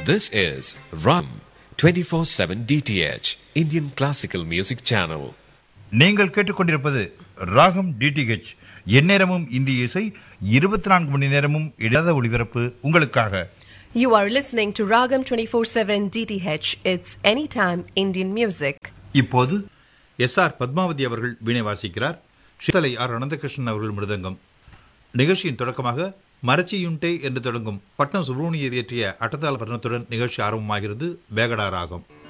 This is Ram 24/7 DTH Indian Classical Music Channel. நீங்கள் கேட்டுக்கொண்டிருப்பது ராகம் டிடிஹெச் எந்நேரமும் இந்திய இசை இருபத்தி நான்கு மணி நேரமும் இடாத ஒளிபரப்பு உங்களுக்காக You are listening to Ragam 24/7 DTH. It's anytime Indian music. இப்போது எஸ் ஆர் பத்மாவதி அவர்கள் வீணை வாசிக்கிறார் ஷிதலை ஆர் அனந்தகிருஷ்ணன் அவர்கள் மிருதங்கம் நிகழ்ச்சியின் தொடக்கமாக மரச்சியுண்டே என்று தொடங்கும் பட்னம் சுப்ரமணியர் இயற்றிய அட்டத்தாள பட்டணத்துடன் நிகழ்ச்சி ஆரம்பமாகிறது வேகடா ராகம்